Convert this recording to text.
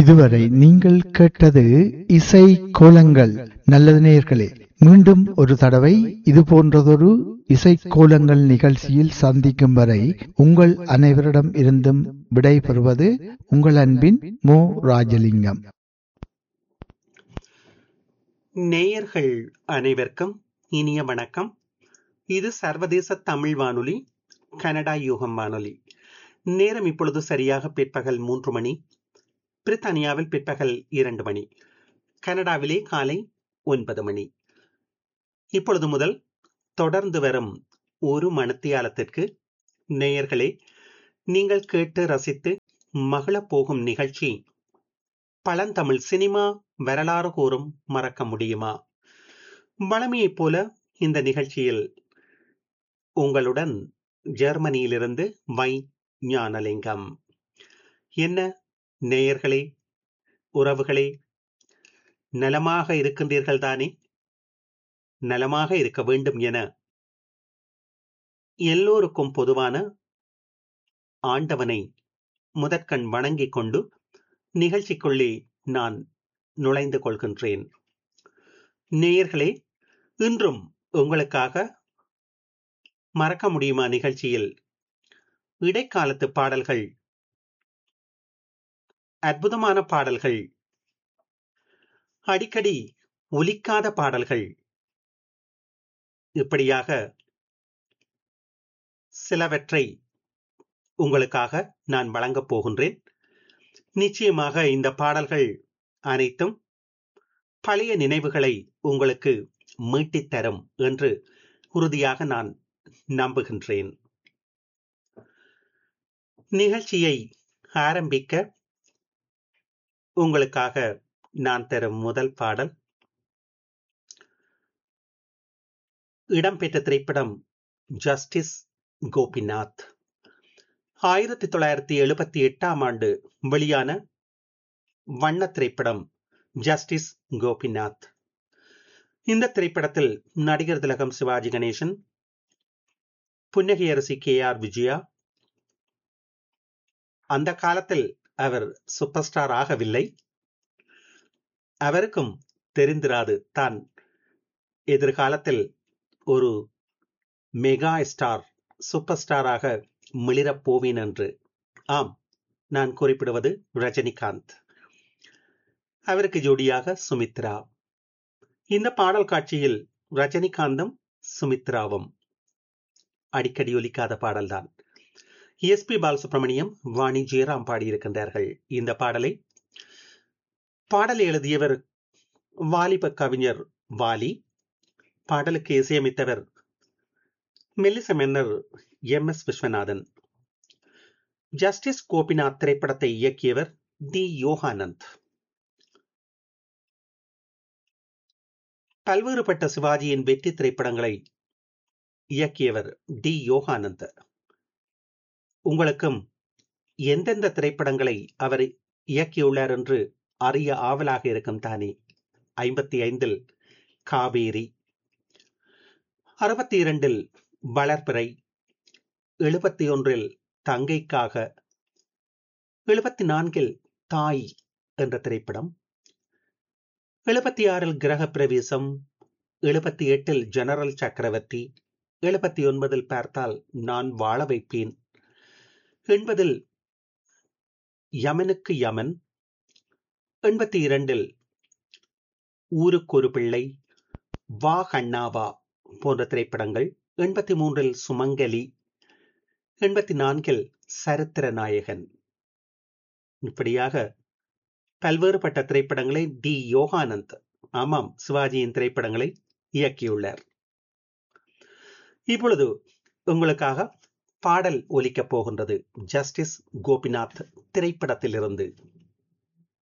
இதுவரை நீங்கள் கேட்டது இசை கோலங்கள் நல்லது நேயர்களே மீண்டும் ஒரு தடவை இது போன்றதொரு இசை கோலங்கள் நிகழ்ச்சியில் சந்திக்கும் வரை உங்கள் அனைவரிடம் இருந்தும் விடை பெறுவது உங்கள் அன்பின் மோ ராஜலிங்கம் நேயர்கள் அனைவருக்கும் இனிய வணக்கம் இது சர்வதேச தமிழ் வானொலி கனடா யூகம் வானொலி நேரம் இப்பொழுது சரியாக பிற்பகல் மூன்று மணி பிரித்தானியாவில் பிற்பகல் இரண்டு மணி கனடாவிலே காலை ஒன்பது மணி இப்பொழுது முதல் தொடர்ந்து வரும் ஒரு மணித்தியாலத்திற்கு நேயர்களே நீங்கள் கேட்டு ரசித்து மகிழப் போகும் நிகழ்ச்சி பழந்தமிழ் சினிமா வரலாறு கூறும் மறக்க முடியுமா வளமையைப் போல இந்த நிகழ்ச்சியில் உங்களுடன் ஜெர்மனியிலிருந்து வை ஞானலிங்கம் என்ன நேயர்களே உறவுகளே நலமாக இருக்கின்றீர்கள் தானே நலமாக இருக்க வேண்டும் என எல்லோருக்கும் பொதுவான ஆண்டவனை முதற்கண் வணங்கிக் கொண்டு நிகழ்ச்சிக்குள்ளே நான் நுழைந்து கொள்கின்றேன் நேயர்களே இன்றும் உங்களுக்காக மறக்க முடியுமா நிகழ்ச்சியில் இடைக்காலத்து பாடல்கள் அற்புதமான பாடல்கள் அடிக்கடி ஒலிக்காத பாடல்கள் இப்படியாக சிலவற்றை உங்களுக்காக நான் வழங்கப் போகின்றேன் நிச்சயமாக இந்த பாடல்கள் அனைத்தும் பழைய நினைவுகளை உங்களுக்கு மீட்டித் தரும் என்று உறுதியாக நான் நம்புகின்றேன் நிகழ்ச்சியை ஆரம்பிக்க உங்களுக்காக நான் தரும் முதல் பாடல் இடம்பெற்ற திரைப்படம் ஜஸ்டிஸ் கோபிநாத் ஆயிரத்தி தொள்ளாயிரத்தி எழுபத்தி எட்டாம் ஆண்டு வெளியான வண்ண திரைப்படம் ஜஸ்டிஸ் கோபிநாத் இந்த திரைப்படத்தில் நடிகர் திலகம் சிவாஜி கணேசன் புன்னகை அரசி கே ஆர் விஜயா அந்த காலத்தில் அவர் சூப்பர் ஸ்டார் ஆகவில்லை அவருக்கும் தெரிந்திராது தான் எதிர்காலத்தில் ஒரு மெகா ஸ்டார் சூப்பர் ஸ்டாராக மிளிரப் போவேன் என்று ஆம் நான் குறிப்பிடுவது ரஜினிகாந்த் அவருக்கு ஜோடியாக சுமித்ரா இந்த பாடல் காட்சியில் ரஜினிகாந்தும் சுமித்ராவும் அடிக்கடி ஒலிக்காத பாடல்தான் எஸ் பி பாலசுப்ரமணியம் வாணி ஜெயராம் பாடியிருக்கின்றார்கள் இந்த பாடலை பாடல் எழுதியவர் வாலிப கவிஞர் வாலி பாடலுக்கு இசையமைத்தவர் மெல்லிச மன்னர் M S Viswanathan justice Gopinath திரைப்படத்தை இயக்கியவர் டி யோகானந்த் பல்வேறுபட்ட சிவாஜியின் வெற்றி திரைப்படங்களை இயக்கியவர் டி யோகானந்த் உங்களுக்கும் எந்தெந்த திரைப்படங்களை அவர் இயக்கியுள்ளார் என்று அறிய ஆவலாக இருக்கும் தானே ஐம்பத்தி ஐந்தில் காவேரி அறுபத்தி இரண்டில் வளர்பிறை எழுபத்தி ஒன்றில் தங்கைக்காக எழுபத்தி நான்கில் தாய் என்ற திரைப்படம் எழுபத்தி ஆறில் கிரக பிரவேசம் எழுபத்தி எட்டில் ஜெனரல் சக்கரவர்த்தி எழுபத்தி ஒன்பதில் பார்த்தால் நான் வாழ வைப்பேன் எண்பதில் யமனுக்கு யமன் எண்பத்தி இரண்டில் ஊருக்கு ஒரு பிள்ளை வா கண்ணாவா போன்ற திரைப்படங்கள் எண்பத்தி மூன்றில் சுமங்கலி எண்பத்தி நான்கில் சரித்திர நாயகன் இப்படியாக பல்வேறுபட்ட திரைப்படங்களை டி யோகானந்த் ஆமாம் சிவாஜியின் திரைப்படங்களை இயக்கியுள்ளார் இப்பொழுது உங்களுக்காக பாடல் ஒலிக்கப் போகின்றது ஜஸ்டிஸ் கோபிநாத் திரைப்படத்திலிருந்து